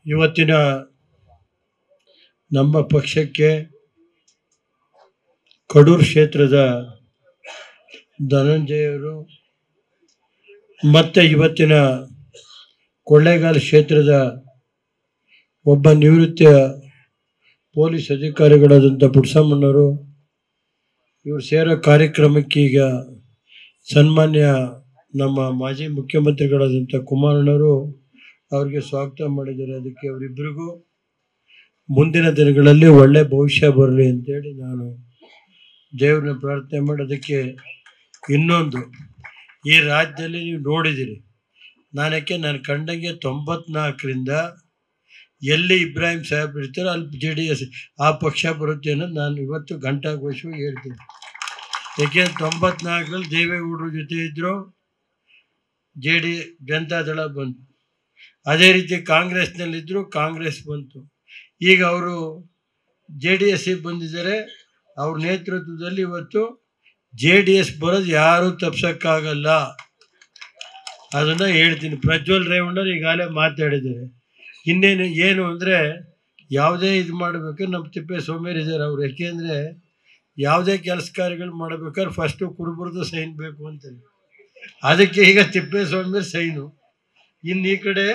ಇವತ್ತಿನ ನಮ್ಮ ಪಕ್ಷಕ್ಕೆ ಕಡೂರು ಕ್ಷೇತ್ರದ ಧನಂಜಯವರು ಮತ್ತು ಇವತ್ತಿನ ಕೊಳ್ಳೇಗಾಲ ಕ್ಷೇತ್ರದ ಒಬ್ಬ ನಿವೃತ್ತ ಪೊಲೀಸ್ ಅಧಿಕಾರಿಗಳಾದಂಥ ಪುಟ್ಸಮ್ಮನವರು ಇವರು ಸೇರೋ ಕಾರ್ಯಕ್ರಮಕ್ಕೆ ಈಗ ಸನ್ಮಾನ್ಯ ನಮ್ಮ ಮಾಜಿ ಮುಖ್ಯಮಂತ್ರಿಗಳಾದಂಥ ಕುಮಾರಣ್ಣವರು ಅವರಿಗೆ ಸ್ವಾಗತ ಮಾಡಿದ್ದಾರೆ ಅದಕ್ಕೆ ಅವರಿಬ್ಬರಿಗೂ ಮುಂದಿನ ದಿನಗಳಲ್ಲಿ ಒಳ್ಳೆ ಭವಿಷ್ಯ ಬರಲಿ ಅಂತೇಳಿ ನಾನು ದೇವ್ರನ್ನ ಪ್ರಾರ್ಥನೆ ಮಾಡಿ ಅದಕ್ಕೆ ಇನ್ನೊಂದು ಈ ರಾಜ್ಯದಲ್ಲಿ ನೀವು ನೋಡಿದ್ದೀರಿ ನಾನಕ್ಕೆ ನಾನು ಕಂಡಂಗೆ ತೊಂಬತ್ನಾಲ್ಕರಿಂದ ಎಲ್ಲಿ ಇಬ್ರಾಹಿಂ ಸಾಹೇಬ್ ಇರ್ತಾರೋ ಅಲ್ಲಿ ಜೆ ಡಿ ಎಸ್ ಆ ಪಕ್ಷ ಬರುತ್ತೆ ಅನ್ನೋದು ನಾನು ಇವತ್ತು ಘಂಟಾಘೋಷವಾಗಿ ಹೇಳ್ತೀನಿ ಏಕೆಂದ್ರೆ ತೊಂಬತ್ನಾಲ್ಕರಲ್ಲಿ ದೇವೇಗೌಡರ ಜೊತೆ ಇದ್ದರು ಜೆ ಡಿ ಜನತಾದಳ ಬಂತು ಅದೇ ರೀತಿ ಕಾಂಗ್ರೆಸ್ನಲ್ಲಿದ್ದರು ಕಾಂಗ್ರೆಸ್ ಬಂತು ಈಗ ಅವರು ಜೆ ಡಿ ಎಸ್ಸಿಗೆ ಬಂದಿದ್ದಾರೆ ಅವ್ರ ನೇತೃತ್ವದಲ್ಲಿ ಇವತ್ತು ಜೆ ಡಿ ಎಸ್ ಬರೋದು ಯಾರೂ ತಪ್ಸೋಕ್ಕಾಗಲ್ಲ ಅದನ್ನು ಹೇಳ್ತೀನಿ ಪ್ರಜ್ವಲ್ ರೇವಣ್ಣರು ಈಗಾಗಲೇ ಮಾತಾಡಿದ್ದಾರೆ ಇನ್ನೇನು ಏನು ಅಂದರೆ ಯಾವುದೇ ಇದು ಮಾಡಬೇಕು ನಮ್ಮ ತಿಪ್ಪೆ ಸೋಮೇರ್ ಇದ್ದಾರೆ ಅವ್ರು ಯಾಕೆಂದರೆ ಯಾವುದೇ ಕೆಲಸ ಕಾರ್ಯಗಳು ಮಾಡಬೇಕಾದ್ರೆ ಫಸ್ಟು ಕುರುಬರದು ಸೈನ್ ಬೇಕು ಅಂತಾರೆ ಅದಕ್ಕೆ ಈಗ ತಿಪ್ಪೆ ಸೋಮೇರ್ ಸೈನು ಇನ್ನು ಈ ಕಡೆ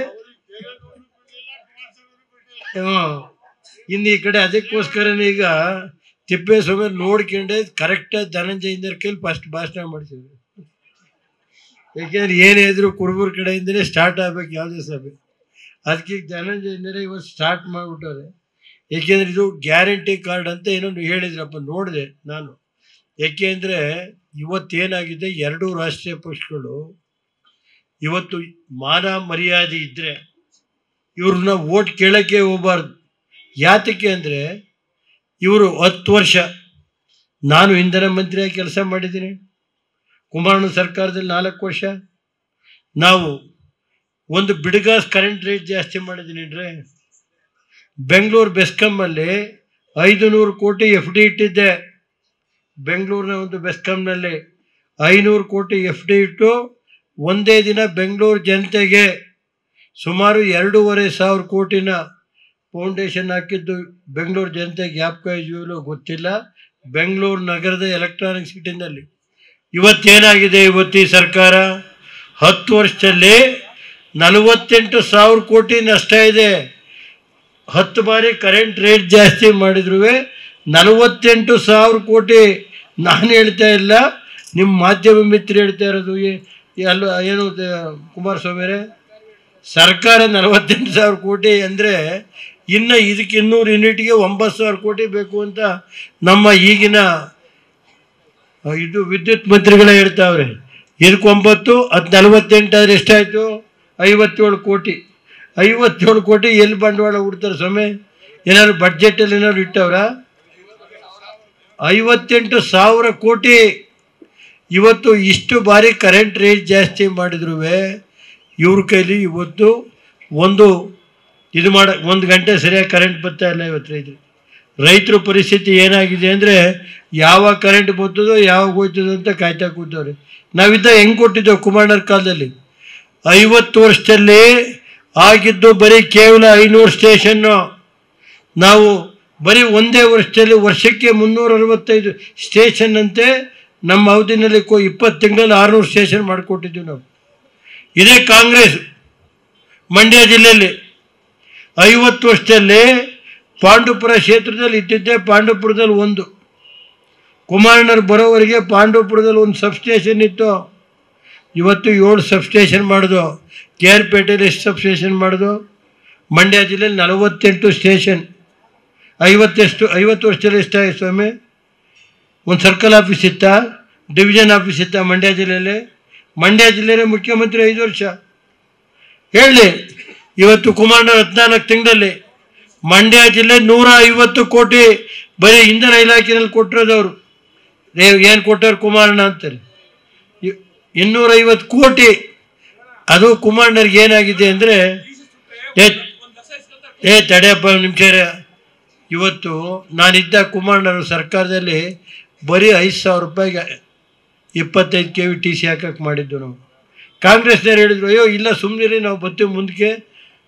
ಹ್ಞೂ ಇನ್ನು ಈ ಕಡೆ ಅದಕ್ಕೋಸ್ಕರನೇ ಈಗ ತಿಪ್ಪೆ ಸೋಮೇರ್ ನೋಡ್ಕೊಂಡೆ ಕರೆಕ್ಟಾಗಿ ಧನಂಜಯಂದರ್ ಕೈಲಿ ಫಸ್ಟ್ ಭಾಷಣ ಮಾಡ್ತಿದ್ರು ಯಾಕೆಂದ್ರೆ ಏನೇ ಇದ್ರು ಕುರುಬರ ಕಡೆಯಿಂದಲೇ ಸ್ಟಾರ್ಟ್ ಆಗ್ಬೇಕು ಯಾವುದೇ ಸಭೆ ಅದಕ್ಕೆ ಈಗ ಧನಂಜಯಂದರೆ ಇವತ್ತು ಸ್ಟಾರ್ಟ್ ಮಾಡಿಬಿಟ್ಟವ್ರೆ ಏಕೆಂದ್ರೆ ಇದು ಗ್ಯಾರಂಟಿ ಕಾರ್ಡ್ ಅಂತ ಏನೋ ಹೇಳಿದ್ರಪ್ಪ ನೋಡಿದೆ ನಾನು ಏಕೆಂದರೆ ಇವತ್ತೇನಾಗಿದೆ ಎರಡೂ ರಾಷ್ಟ್ರೀಯ ಪಕ್ಷಗಳು ಇವತ್ತು ಮಾನ ಮರ್ಯಾದೆ ಇದ್ದರೆ ಇವ್ರನ್ನ ಓಟ್ ಕೇಳೋಕ್ಕೆ ಹೋಗ್ಬಾರ್ದು ಯಾತಕ್ಕೆ ಅಂದರೆ ಇವರು ಹತ್ತು ವರ್ಷ ನಾನು ಇಂಧನ ಮಂತ್ರಿಯಾಗಿ ಕೆಲಸ ಮಾಡಿದ್ದೀನಿ ಕುಮಾರಣ್ಣ ಸರ್ಕಾರದಲ್ಲಿ ನಾಲ್ಕು ವರ್ಷ ನಾವು ಒಂದು ಬಿಡುಗಾಸ್ ಕರೆಂಟ್ ರೇಟ್ ಜಾಸ್ತಿ ಮಾಡಿದ್ದೀನಿ ರೀ ಬೆಂಗಳೂರು ಬೆಸ್ಕಾಮಲ್ಲಿ ಐದು ನೂರು ಕೋಟಿ ಎಫ್ ಡಿ ಇಟ್ಟಿದ್ದೆ ಬೆಂಗಳೂರಿನ ಒಂದು ಬೆಸ್ಕಾಂನಲ್ಲಿ ಐನೂರು ಕೋಟಿ ಎಫ್ ಡಿ ಇಟ್ಟು ಒಂದೇ ದಿನ ಬೆಂಗಳೂರು ಜನತೆಗೆ ಸುಮಾರು ಎರಡೂವರೆ ಸಾವಿರ ಕೋಟಿನ ಫೌಂಡೇಶನ್ ಹಾಕಿದ್ದು ಬೆಂಗಳೂರು ಜನತೆ ಜ್ಞಾಪಕ ಇದೆಯೋ ಗೊತ್ತಿಲ್ಲ ಬೆಂಗಳೂರು ನಗರದ ಎಲೆಕ್ಟ್ರಾನಿಕ್ ಸಿಟಿನಲ್ಲಿ ಇವತ್ತೇನಾಗಿದೆ ಇವತ್ತು ಈ ಸರ್ಕಾರ ಹತ್ತು ವರ್ಷದಲ್ಲಿ ನಲವತ್ತೆಂಟು ಸಾವಿರ ಕೋಟಿ ನಷ್ಟ ಇದೆ ಹತ್ತು ಬಾರಿ ಕರೆಂಟ್ ರೇಟ್ ಜಾಸ್ತಿ ಮಾಡಿದ್ರು ನಲವತ್ತೆಂಟು ಸಾವಿರ ಕೋಟಿ ನಾನು ಹೇಳ್ತಾ ಇಲ್ಲ ನಿಮ್ಮ ಮಾಧ್ಯಮ ಮಿತ್ರ ಹೇಳ್ತಾ ಇರೋದು ಏ- ಅಲ್ಲ ಏನು ದ- ಕುಮಾರಸ್ವಾಮಿರೇ ಸರ್ಕಾರ ನಲವತ್ತೆಂಟು ಸಾವಿರ ಕೋಟಿ ಅಂದರೆ ಇನ್ನು ಇದಕ್ಕೆ ಇನ್ನೂರು ಯೂನಿಟ್ಗೆ ಒಂಬತ್ತು ಸಾವಿರ ಕೋಟಿ ಬೇಕು ಅಂತ ನಮ್ಮ ಈಗಿನ ಆ, ಇದು ವಿದ್ಯುತ್ ಮಂತ್ರಿಗಳೇ ಹೇಳ್ತಾವ್ರೆ ಇದಕ್ಕೆ ಒಂಬತ್ತು ಅದು ನಲವತ್ತೆಂಟಾದ್ರೆ ಎಷ್ಟಾಯಿತು ಐವತ್ತೇಳು ಕೋಟಿ ಐವತ್ತೇಳು ಕೋಟಿ ಎಲ್ಲಿ ಬಂಡವಾಳ ಹೂಡ್ತಾರೆ ಸ್ವಾಮಿ ಏನಾದ್ರು ಬಡ್ಜೆಟಲ್ಲಿ ಏನಾದ್ರು ಇಟ್ಟವ್ರ ಐವತ್ತೆಂಟು ಸಾವಿರ ಕೋಟಿ ಇವತ್ತು ಇಷ್ಟು ಬಾರಿ ಕರೆಂಟ್ ರೇಟ್ ಜಾಸ್ತಿ ಮಾಡಿದ್ರು ಇವ್ರ ಕೈಲಿ ಇವತ್ತು ಒಂದು ಇದು ಮಾಡ ಒಂದು ಗಂಟೆ ಸರಿಯಾಗಿ ಕರೆಂಟ್ ಬರ್ತಾ ಇಲ್ಲ ಇವತ್ತು ರೈತರು ರೈತರ ಪರಿಸ್ಥಿತಿ ಏನಾಗಿದೆ ಅಂದರೆ ಯಾವಾಗ ಕರೆಂಟ್ ಬರ್ತದೋ ಯಾವಾಗ ಹೋಯ್ತದೋ ಅಂತ ಕಾಯ್ತಾ ಕೂತವ್ರೆ ನಾವಿದ್ದ ಹೆಂಗೆ ಕೊಟ್ಟಿದ್ದೇವೆ ಕುಮಾರಣ್ಣರ ಕಾಲದಲ್ಲಿ ಐವತ್ತು ವರ್ಷದಲ್ಲಿ ಆಗಿದ್ದು ಬರೀ ಕೇವಲ ಐನೂರು ಸ್ಟೇಷನ್ನು ನಾವು ಬರೀ ಒಂದೇ ವರ್ಷದಲ್ಲಿ ವರ್ಷಕ್ಕೆ ಮುನ್ನೂರ ಅರವತ್ತೈದು ಸ್ಟೇಷನ್ ಅಂತೆ ನಮ್ಮ ಅವಧಿನಲ್ಲಿ ಕೊ ಇಪ್ಪತ್ತು ತಿಂಗಳಲ್ಲಿ ಆರುನೂರು ಸ್ಟೇಷನ್ ಮಾಡಿಕೊಟ್ಟಿದ್ದೀವಿ ನಾವು ಇದೇ ಕಾಂಗ್ರೆಸ್ ಮಂಡ್ಯ ಜಿಲ್ಲೆಯಲ್ಲಿ ಐವತ್ತು ವರ್ಷದಲ್ಲಿ ಪಾಂಡುಪುರ ಕ್ಷೇತ್ರದಲ್ಲಿ ಇದ್ದಿದ್ದೆ ಪಾಂಡುಪುರದಲ್ಲಿ ಒಂದು ಕುಮಾರಣ್ಣರು ಬರೋವರೆಗೆ ಪಾಂಡುಪುರದಲ್ಲಿ ಒಂದು ಸಬ್ಸ್ಟೇಷನ್ ಇತ್ತು ಇವತ್ತು ಏಳು ಸಬ್ಸ್ಟೇಷನ್ ಮಾಡಿದು ಕೆ ಆರ್ ಪೇಟೆಯಲ್ಲಿ ಎಷ್ಟು ಸಬ್ಸ್ಟೇಷನ್ ಮಾಡಿದು ಮಂಡ್ಯ ಜಿಲ್ಲೆಯಲ್ಲಿ ನಲವತ್ತೆಂಟು ಸ್ಟೇಷನ್ ಐವತ್ತೆಷ್ಟು ಐವತ್ತು ವರ್ಷದಲ್ಲಿ ಎಷ್ಟಾಗಿದೆ ಸ್ವಾಮಿ ಒಂದು ಸರ್ಕಲ್ ಆಫೀಸ್ ಇತ್ತಾ ಡಿವಿಷನ್ ಆಫೀಸ್ ಇತ್ತಾ ಮಂಡ್ಯ ಜಿಲ್ಲೆಯಲ್ಲಿ ಮಂಡ್ಯ ಜಿಲ್ಲೆಯಲ್ಲಿ ಮುಖ್ಯಮಂತ್ರಿ ಐದು ವರ್ಷ ಹೇಳಿ ಇವತ್ತು ಕುಮಾರಣ್ಣ ಹದಿನಾಲ್ಕು ತಿಂಗಳಲ್ಲಿ ಮಂಡ್ಯ ಜಿಲ್ಲೆ ನೂರ ಐವತ್ತು ಕೋಟಿ ಬರೀ ಇಂಧನ ಇಲಾಖೆಯಲ್ಲಿ ಕೊಟ್ಟಿರೋದವರು ಏನು ಕೊಟ್ಟವ್ರು ಕುಮಾರಣ್ಣ ಅಂತಾರೆ ಇ- ಇನ್ನೂರೈವತ್ತು ಕೋಟಿ ಅದು ಕುಮಾರಣ್ಣರಿಗೆ ಏನಾಗಿದೆ ಅಂದರೆ ಏ ಏ ತಡೆಯಪ್ಪ ಒಂದು ನಿಮಿಷ ಇರು. ಇವತ್ತು ನಾನಿದ್ದ ಕುಮಾರಣ್ಣರು ಸರ್ಕಾರದಲ್ಲಿ ಬರೀ ಐದು ಸಾವಿರ ರೂಪಾಯಿಗೆ ಇಪ್ಪತ್ತೈದು ಕೆ ವಿ ಟಿ ಸಿ ಹಾಕಕ್ಕೆ ಮಾಡಿದ್ದು ನಾವು ಕಾಂಗ್ರೆಸ್ನವ್ರು ಹೇಳಿದ್ರು ಅಯ್ಯೋ ಇಲ್ಲ ಸುಮ್ಮನಿರಿ ನಾವು ಬರ್ತೀವಿ ಮುಂದಕ್ಕೆ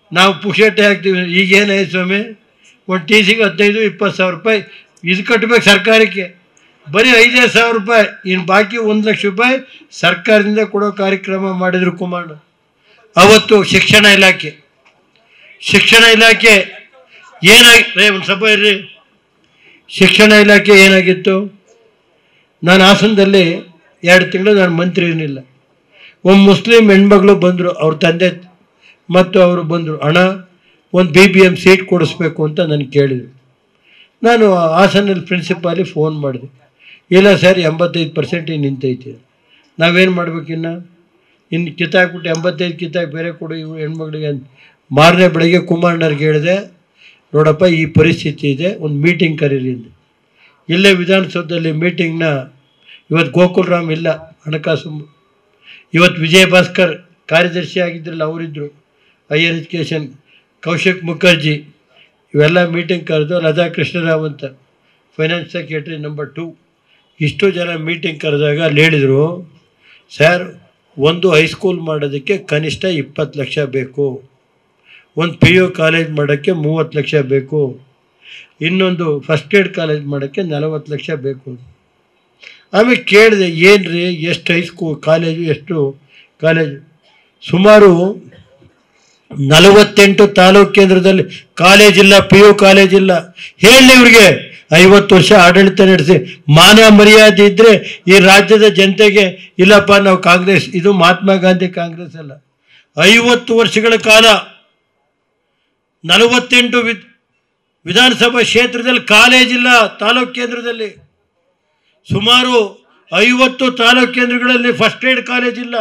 ನಾವು ಪುಕ್ಷಟ್ಟೆ ಹಾಕ್ತೀವಿ ಈಗೇನಾಯ್ತು ಸ್ವಾಮಿ ಒಂದು ಟಿ ಸಿಗೆ ಹದಿನೈದು ಇಪ್ಪತ್ತು ಸಾವಿರ ರೂಪಾಯಿ ಇದು ಕಟ್ಟಬೇಕು ಸರ್ಕಾರಕ್ಕೆ ಬರೀ ಐದೈದು ಸಾವಿರ ರೂಪಾಯಿ ಇನ್ನು ಬಾಕಿ ಒಂದು ಲಕ್ಷ ರೂಪಾಯಿ ಸರ್ಕಾರದಿಂದ ಕೊಡೋ ಕಾರ್ಯಕ್ರಮ ಮಾಡಿದರು ಕುಮಾರ್ ಅವತ್ತು ಶಿಕ್ಷಣ ಇಲಾಖೆ ಶಿಕ್ಷಣ ಇಲಾಖೆ ಏನಾಗಿ ರೇ ಒಂದು ಸ್ವಲ್ಪ ಇರ್ರಿ ಶಿಕ್ಷಣ ಇಲಾಖೆ ಏನಾಗಿತ್ತು ನಾನು ಹಾಸನದಲ್ಲಿ ಎರಡು ತಿಂಗಳು ನಾನು ಮಂತ್ರಿ ಏನಿಲ್ಲ ಒಂದು ಮುಸ್ಲಿಂ ಹೆಣ್ಮಗಳು ಬಂದರು ಅವ್ರ ತಂದೆ ಮತ್ತು ಅವರು ಬಂದರು ಹಣ ಒಂದು ಬಿ ಬಿ ಎಮ್ ಸೀಟ್ ಕೊಡಿಸ್ಬೇಕು ಅಂತ ನನಗೆ ಕೇಳಿದರು ನಾನು ಹಾಸನಲ್ಲಿ ಪ್ರಿನ್ಸಿಪಾಲಿಗೆ ಫೋನ್ ಮಾಡಿದೆ ಇಲ್ಲ ಸರ್ ಎಂಬತ್ತೈದು ಪರ್ಸೆಂಟ್ ನಿಂತೈತೆ ನಾವೇನು ಮಾಡ್ಬೇಕಿನ್ನು ಇನ್ನು ಕಿತ್ತಾಕ್ಬಿಟ್ಟು ಎಂಬತ್ತೈದು ಕಿತ್ತಾಕ್ ಬೇರೆ ಕೊಡು ಇವು ಹೆಣ್ಮಗಳಿಗೆ ಅಂತ ಮಾರನೇ ಬೆಳಗ್ಗೆ ಕುಮಾರಣ್ಣವ್ರಿಗೆ ಹೇಳಿದೆ ನೋಡಪ್ಪ ಈ ಪರಿಸ್ಥಿತಿ ಇದೆ ಒಂದು ಮೀಟಿಂಗ್ ಕರೀರಿ ಅಂದೆ ಇಲ್ಲೇ ವಿಧಾನಸೌಧದಲ್ಲಿ ಮೀಟಿಂಗ್ನ ಇವತ್ತು ಗೋಕುಲ್ರಾಮ್ ಇಲ್ಲ ಹಣಕಾಸು ಮ- ಇವತ್ತು ವಿಜಯ ಭಾಸ್ಕರ್ ಕಾರ್ಯದರ್ಶಿ ಆಗಿದ್ರಲ್ಲ ಅವರಿದ್ದರು ಹೈಯರ್ ಎಜುಕೇಷನ್ ಕೌಶಿಕ್ ಮುಖರ್ಜಿ ಇವೆಲ್ಲ ಮೀಟಿಂಗ್ ಕರೆದು ಲತಾ ಕೃಷ್ಣರಾವ್ ಅಂತ ಫೈನಾನ್ಸ್ ಸೆಕ್ರೆಟರಿ ನಂಬರ್ ಟು ಇಷ್ಟು ಜನ ಮೀಟಿಂಗ್ ಕರೆದಾಗ ಅಲ್ಲಿ ಹೇಳಿದರು ಸರ್ ಒಂದು ಹೈಸ್ಕೂಲ್ ಮಾಡೋದಕ್ಕೆ ಕನಿಷ್ಠ ಇಪ್ಪತ್ತು ಲಕ್ಷ ಬೇಕು ಒಂದು ಪಿ ಯು ಕಾಲೇಜ್ ಮಾಡೋಕ್ಕೆ ಮೂವತ್ತು ಲಕ್ಷ ಬೇಕು ಇನ್ನೊಂದು ಫಸ್ಟ್ ಏಡ್ ಕಾಲೇಜ್ ಮಾಡೋಕ್ಕೆ ನಲವತ್ತು ಲಕ್ಷ ಬೇಕು ಆಮೇಲೆ ಕೇಳಿದೆ ಏನು ರೀ ಎಷ್ಟು ಹೈಸ್ಕೂ ಕಾಲೇಜು ಎಷ್ಟು ಕಾಲೇಜು ಸುಮಾರು ನಲವತ್ತೆಂಟು ತಾಲೂಕು ಕೇಂದ್ರದಲ್ಲಿ ಕಾಲೇಜ್ ಇಲ್ಲ ಪಿ ಯು ಕಾಲೇಜ್ ಇಲ್ಲ ಹೇಳಿ ಇವ್ರಿಗೆ ಐವತ್ತು ವರ್ಷ ಆಡಳಿತ ನಡೆಸಿ ಮಾನ ಮರ್ಯಾದೆ ಇದ್ದರೆ ಈ ರಾಜ್ಯದ ಜನತೆಗೆ ಇಲ್ಲಪ್ಪ ನಾವು ಕಾಂಗ್ರೆಸ್ ಇದು ಮಹಾತ್ಮ ಗಾಂಧಿ ಕಾಂಗ್ರೆಸ್ ಅಲ್ಲ ಐವತ್ತು ವರ್ಷಗಳ ಕಾಲ ನಲವತ್ತೆಂಟು ವಿದ್ ವಿಧಾನಸಭಾ ಕ್ಷೇತ್ರದಲ್ಲಿ ಕಾಲೇಜ್ ಇಲ್ಲ ತಾಲೂಕು ಕೇಂದ್ರದಲ್ಲಿ ಸುಮಾರು ಐವತ್ತು ತಾಲೂಕು ಕೇಂದ್ರಗಳಲ್ಲಿ ಫಸ್ಟ್ ಏಡ್ ಕಾಲೇಜ್ ಇಲ್ಲ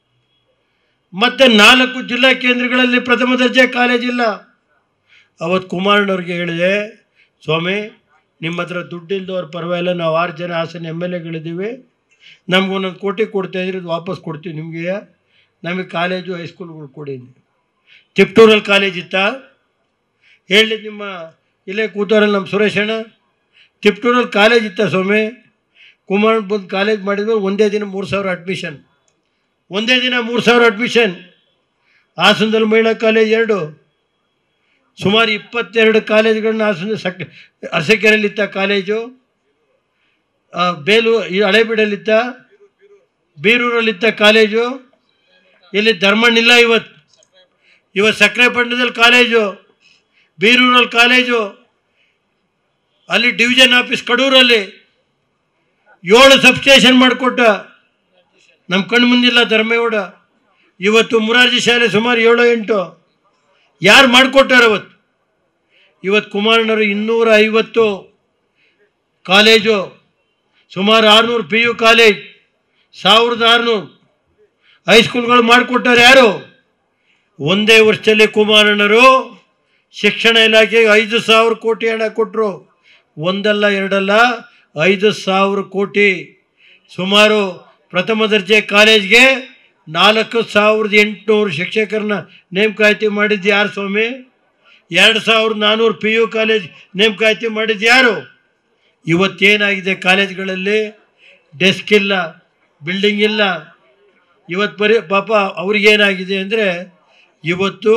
ಮತ್ತು ನಾಲ್ಕು ಜಿಲ್ಲಾ ಕೇಂದ್ರಗಳಲ್ಲಿ ಪ್ರಥಮ ದರ್ಜೆ ಕಾಲೇಜ್ ಇಲ್ಲ ಅವತ್ತು ಕುಮಾರಣ್ಣವ್ರಿಗೆ ಹೇಳಿದೆ ಸ್ವಾಮಿ ನಿಮ್ಮ ಹತ್ರ ದುಡ್ಡಿಲ್ದವ್ರ ಪರವಾಗಿಲ್ಲ ನಾವು ಆರು ಜನ ಹಾಸನ ಎಮ್ ಎಲ್ ಎಗಳಿದ್ದೀವಿ ನಮ್ಗೆ ಒಂದೊಂದು ಕೋಟಿ ಕೊಡ್ತಾ ಇದ್ರೆ ಇದು ವಾಪಸ್ ಕೊಡ್ತೀವಿ ನಿಮಗೆ ನಮಗೆ ಕಾಲೇಜು ಹೈಸ್ಕೂಲ್ಗಳು ಕೊಡಿ ಅಂದೆ. ತಿಪ್ಟೂರಲ್ಲಿ ಕಾಲೇಜ್ ಇತ್ತಾ ಹೇಳಿ ನಿಮ್ಮ ಇಲ್ಲೇ ಕೂತವ್ರಲ್ಲ ನಮ್ಮ ಸುರೇಶ್ ಅಣ್ಣ ತಿಪ್ಟೂರಲ್ಲಿ ಕಾಲೇಜ್ ಇತ್ತ ಸ್ವಾಮಿ ಕುಮಾರ್ ಬಂದು ಕಾಲೇಜ್ ಮಾಡಿದ್ರು ಒಂದೇ ದಿನ ಮೂರು ಸಾವಿರ ಅಡ್ಮಿಷನ್ ಒಂದೇ ದಿನ ಮೂರು ಸಾವಿರ ಅಡ್ಮಿಷನ್ ಹಾಸನದಲ್ಲಿ ಮಹಿಳಾ ಕಾಲೇಜ್ ಎರಡು ಸುಮಾರು ಇಪ್ಪತ್ತೆರಡು ಕಾಲೇಜುಗಳನ್ನ ಹಾಸನ ಸಕ್ ಅರಸಕೆರೆಯಲ್ಲಿತ್ತ ಕಾಲೇಜು ಆ, ಬೇಲು ಈ ಹಳೇಬೀಡಲ್ಲಿತ್ತ ಬೀರೂರಲ್ಲಿತ್ತ ಕಾಲೇಜು ಇಲ್ಲಿ ಧರ್ಮಣ್ಣಿಲ್ಲ ಇವತ್ತು ಇವತ್ತು ಸಕ್ಕರೆಪಟ್ಟಣದಲ್ಲಿ ಕಾಲೇಜು ಬೀರೂರಲ್ಲಿ ಕಾಲೇಜು ಅಲ್ಲಿ ಡಿವಿಷನ್ ಆಫೀಸ್ ಕಡೂರಲ್ಲಿ ಏಳು ಸಬ್ಸ್ಟೇಷನ್ ಮಾಡಿಕೊಟ್ಟ ನಮ್ಮ ಕಣ್ಣು ಮುಂದಿಲ್ಲ ಧರ್ಮೇಗೌಡ ಇವತ್ತು ಮುರಾರ್ಜಿ ಶಾಲೆ ಸುಮಾರು ಏಳು ಎಂಟು ಯಾರು ಮಾಡಿಕೊಟ್ಟಾರೆ ಅವತ್ತು ಇವತ್ತು ಕುಮಾರಣ್ಣರು ಇನ್ನೂರ ಐವತ್ತು ಕಾಲೇಜು ಸುಮಾರು ಆರುನೂರು ಪಿ ಯು ಕಾಲೇಜ್ ಸಾವಿರದ ಆರುನೂರು ಹೈಸ್ಕೂಲ್ಗಳು ಮಾಡಿಕೊಟ್ಟಾರೆ ಯಾರು ಒಂದೇ ವರ್ಷದಲ್ಲಿ ಕುಮಾರಣ್ಣರು ಶಿಕ್ಷಣ ಇಲಾಖೆಗೆ ಐದು ಸಾವಿರ ಕೋಟಿ ಹಣ ಕೊಟ್ಟರು ಒಂದಲ್ಲ ಎರಡಲ್ಲ ಐದು ಸಾವಿರ ಕೋಟಿ ಸುಮಾರು ಪ್ರಥಮ ದರ್ಜೆ ಕಾಲೇಜ್ಗೆ ನಾಲ್ಕು ಸಾವಿರದ ಎಂಟುನೂರು ಶಿಕ್ಷಕರನ್ನ ನೇಮಕಾತಿ ಮಾಡಿದ್ದು ಯಾರು ಸ್ವಾಮಿ ಎರಡು ಸಾವಿರದ ನಾನ್ನೂರು ಪಿ ಯು ಕಾಲೇಜ್ ನೇಮಕಾತಿ ಮಾಡಿದ್ದು ಯಾರು ಇವತ್ತೇನಾಗಿದೆ ಕಾಲೇಜ್ಗಳಲ್ಲಿ ಡೆಸ್ಕ್ ಇಲ್ಲ ಬಿಲ್ಡಿಂಗ್ ಇಲ್ಲ ಇವತ್ತು ಬರೀ ಪಾಪ ಅವ್ರಿಗೇನಾಗಿದೆ ಅಂದರೆ ಇವತ್ತು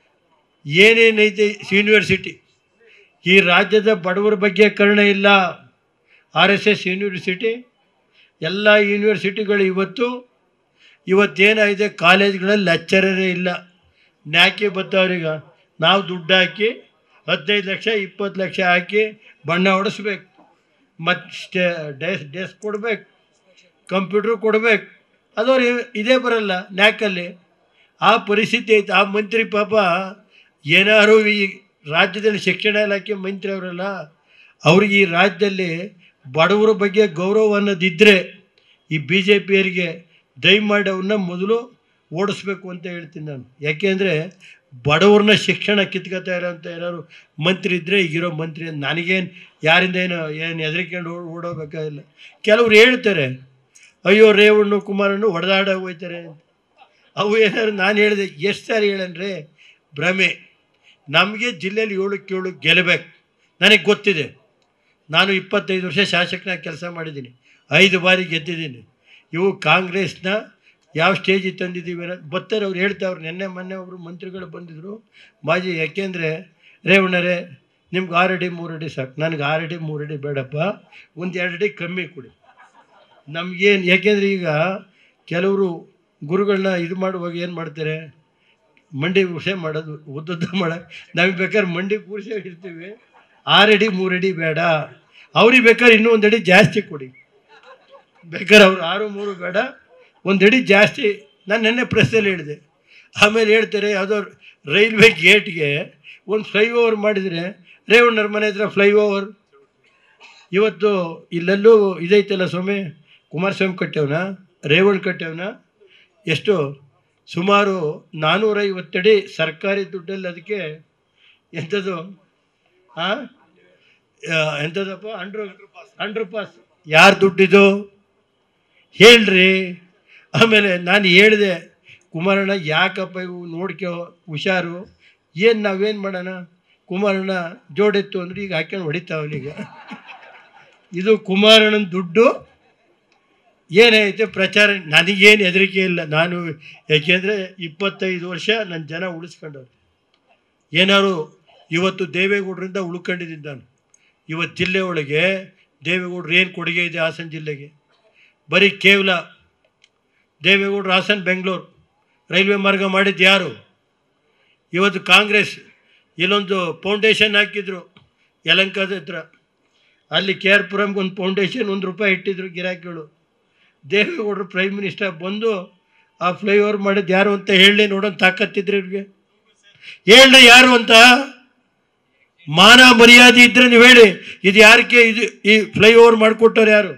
ಏನೇನೈತೆ ಯೂನಿವರ್ಸಿಟಿ ಈ ರಾಜ್ಯದ ಬಡವರ ಬಗ್ಗೆ ಕರುಣೆ ಇಲ್ಲ ಆರ್ ಎಸ್ ಎಸ್ ಯೂನಿವರ್ಸಿಟಿ ಎಲ್ಲ ಯೂನಿವರ್ಸಿಟಿಗಳು ಇವತ್ತು ಇವತ್ತೇನಾಗಿದೆ ಕಾಲೇಜ್ಗಳಲ್ಲಿ ಲೆಕ್ಚರರೇ ಇಲ್ಲ ನ್ಯಾಕೆ ಬತ್ತವ್ರೀಗ ನಾವು ದುಡ್ಡು ಹಾಕಿ ಹದಿನೈದು ಲಕ್ಷ ಇಪ್ಪತ್ತು ಲಕ್ಷ ಹಾಕಿ ಬಣ್ಣ ಹೊಡಿಸ್ಬೇಕು ಮತ್ತು ಸ್ಟೇ ಡೆಸ್ ಡೆಸ್ಕ್ ಕೊಡ್ಬೇಕು ಕಂಪ್ಯೂಟ್ರ್ ಕೊಡ್ಬೇಕು ಅದವ್ರು ಇದೇ ಬರಲ್ಲ ನ್ಯಾಕಲ್ಲಿ ಆ ಪರಿಸ್ಥಿತಿ ಐತೆ ಆ ಮಂತ್ರಿ ಪಾಪ ಏನಾರು ಈ ರಾಜ್ಯದಲ್ಲಿ ಶಿಕ್ಷಣ ಇಲಾಖೆ ಮಂತ್ರಿ ಅವರಲ್ಲ ಅವ್ರಿಗೆ ಈ ರಾಜ್ಯದಲ್ಲಿ ಬಡವರ ಬಗ್ಗೆ ಗೌರವ ಅನ್ನೋದಿದ್ದರೆ ಈ ಬಿ ಜೆ ಪಿಯರಿಗೆ ದಯಮಾಡಿ ಅವ್ರನ್ನ ಮೊದಲು ಓಡಿಸ್ಬೇಕು ಅಂತ ಹೇಳ್ತೀನಿ ನಾನು ಯಾಕೆಂದರೆ ಬಡವ್ರನ್ನ ಶಿಕ್ಷಣ ಕಿತ್ಕೊತಾ ಇರೋಂಥ ಏನಾದ್ರು ಮಂತ್ರಿ ಇದ್ದರೆ ಈಗಿರೋ ಮಂತ್ರಿ ನನಗೇನು ಯಾರಿಂದ ಏನು ಏನು ಹೆದರಿಕೊಂಡು ಓಡ್ ಓಡೋಬೇಕಾಗಿಲ್ಲ ಕೆಲವ್ರು ಹೇಳ್ತಾರೆ ಅಯ್ಯೋ ರೇವಣ್ಣ ಕುಮಾರನ್ನು ಹೊಡೆದಾಡ ಹೋಗ್ತಾರೆ ಅಂತ ಅವು ಏನಾದ್ರು ನಾನು ಹೇಳಿದೆ ಎಷ್ಟು ಸಾರಿ ಹೇಳನ್ರಿ ಭ್ರಮೆ ನಮಗೆ ಜಿಲ್ಲೆಯಲ್ಲಿ ಏಳಕ್ಕೆ ಏಳು ಗೆಲ್ಲಬೇಕು ನನಗೆ ಗೊತ್ತಿದೆ ನಾನು ಇಪ್ಪತ್ತೈದು ವರ್ಷ ಶಾಸಕನಾಗಿ ಕೆಲಸ ಮಾಡಿದ್ದೀನಿ ಐದು ಬಾರಿ ಗೆದ್ದಿದ್ದೀನಿ ಇವು ಕಾಂಗ್ರೆಸ್ನ ಯಾವ ಸ್ಟೇಜಿಗೆ ತಂದಿದ್ದೀವಿ ಅನ್ನೋದು ಬರ್ತಾರೆ ಅವ್ರು ಹೇಳ್ತಾವ್ರು ನಿನ್ನೆ ಮೊನ್ನೆ ಒಬ್ಬರು ಮಂತ್ರಿಗಳು ಬಂದಿದ್ದರು ಮಾಜಿ ಯಾಕೆಂದರೆ ರೇವಣ್ಣರೇ ನಿಮ್ಗೆ ಆರು ಅಡಿ ಮೂರು ಅಡಿ ಸಾಕು ನನಗೆ ಆರು ಅಡಿ ಮೂರು ಅಡಿ ಬೇಡಪ್ಪ ಒಂದು ಎರಡು ಅಡಿ ಕಮ್ಮಿ ಕೊಡಿ ನಮಗೇನು ಯಾಕೆಂದರೆ ಈಗ ಕೆಲವರು ಗುರುಗಳನ್ನ ಇದು ಮಾಡುವಾಗ ಏನು ಮಾಡ್ತಾರೆ ಮಂಡಿ ಉಸೆ ಮಾಡೋದು ಉದ್ದುದ್ದ ಮಾಡ ನಮಗೆ ಬೇಕಾದ್ರೆ ಮಂಡಿ ಕೂರಿಸೇ ಇರ್ತೀವಿ ಆರು ಅಡಿ ಮೂರು ಅಡಿ ಬೇಡ ಅವ್ರಿಗೆ ಬೇಕಾದ್ರೆ ಇನ್ನೂ ಒಂದು ಅಡಿ ಜಾಸ್ತಿ ಕೊಡಿ ಬೇಕಾದ್ರೆ ಅವ್ರು ಆರು ಮೂರು ಬೇಡ ಒಂದು ಅಡಿ ಜಾಸ್ತಿ ನಾನು ನೆನ್ನೆ ಪ್ರೆಸ್ಸಲ್ಲಿ ಹೇಳಿದೆ ಆಮೇಲೆ ಹೇಳ್ತಾರೆ ಯಾವುದೋ ರೈಲ್ವೆ ಗೇಟ್ಗೆ ಒಂದು ಫ್ಲೈಓವರ್ ಮಾಡಿದರೆ ರೇವಣ್ಣರ ಮನೆ ಹತ್ರ ಫ್ಲೈಓವರ್ ಇವತ್ತು ಇಲ್ಲೆಲ್ಲೂ ಇದೈತಲ್ಲ ಸ್ವಾಮಿ ಕುಮಾರಸ್ವಾಮಿ ಕಟ್ಟ್ಯವನ ರೇವಣ್ಣ ಕಟ್ಟ್ಯವನ ಎಷ್ಟು ಸುಮಾರು ನಾನ್ನೂರೈವತ್ತಡಿ ಸರ್ಕಾರಿ ದುಡ್ಡಲ್ಲಿ ಅದಕ್ಕೆ ಎಂಥದ್ದು ಹಾಂ ಎಂಥದಪ್ಪ ಅಂಡ್ರು ಅಂಡ್ರ್ ಪಾಸ್ ಯಾರು ದುಡ್ಡಿದು ಹೇಳ್ರಿ ಆಮೇಲೆ ನಾನು ಹೇಳಿದೆ ಕುಮಾರಣ್ಣ ಯಾಕಪ್ಪ ಇವು ನೋಡ್ಕೋ ಹುಷಾರು ಏನು ನಾವೇನು ಮಾಡೋಣ ಕುಮಾರಣ್ಣ ಜೋಡೆತ್ತು ಅಂದ್ರೆ ಈಗ ಹಾಕ್ಕೊಂಡು ಹೊಡಿತಾವನೀಗ ಇದು ಕುಮಾರಣ್ಣನ ದುಡ್ಡು ಏನೈತೆ ಪ್ರಚಾರ ನನಗೇನು ಹೆದರಿಕೆ ಇಲ್ಲ ನಾನು ಯಾಕೆಂದರೆ ಇಪ್ಪತ್ತೈದು ವರ್ಷ ನನ್ನ ಜನ ಉಳಿಸ್ಕೊಂಡವ್ರು ಏನಾದ್ರು ಇವತ್ತು ದೇವೇಗೌಡರಿಂದ ಉಳ್ಕೊಂಡಿದ್ದೀನಿ ನಾನು ಇವತ್ತು ಜಿಲ್ಲೆ ಒಳಗೆ ದೇವೇಗೌಡರು ಏನು ಕೊಡುಗೆ ಇದೆ ಹಾಸನ ಜಿಲ್ಲೆಗೆ ಬರೀ ಕೇವಲ ದೇವೇಗೌಡರು ಹಾಸನ ಬೆಂಗಳೂರು ರೈಲ್ವೆ ಮಾರ್ಗ ಮಾಡಿದ್ದು ಯಾರು ಇವತ್ತು ಕಾಂಗ್ರೆಸ್ ಇಲ್ಲೊಂದು ಫೌಂಡೇಶನ್ ಹಾಕಿದ್ರು ಯಲಂಕದ ಹತ್ರ ಅಲ್ಲಿ ಕೆ ಆರ್ ಪುರಂಗೆ ಒಂದು ಫೌಂಡೇಶನ್ ಒಂದು ರೂಪಾಯಿ ಇಟ್ಟಿದ್ರು ಗಿರಾಕಿಗಳು ದೇವೇಗೌಡರು ಪ್ರೈಮ್ ಮಿನಿಸ್ಟರ್ ಬಂದು ಆ ಫ್ಲೈಓವರ್ ಮಾಡಿದ್ದು ಯಾರು ಅಂತ ಹೇಳಿ ನೋಡೋಣ ತಾಕತ್ತಿದ್ರೆ ಇವ್ರಿಗೆ ಹೇಳ್ರಿ ಯಾರು ಅಂತ ಮಾನ ಮರ್ಯಾದೆ ಇದ್ರೆ ನೀವು ಹೇಳಿ ಇದು ಯಾರಕ್ಕೆ ಇದು ಈ ಫ್ಲೈಓವರ್ ಮಾಡಿಕೊಟ್ಟವ್ರು ಯಾರು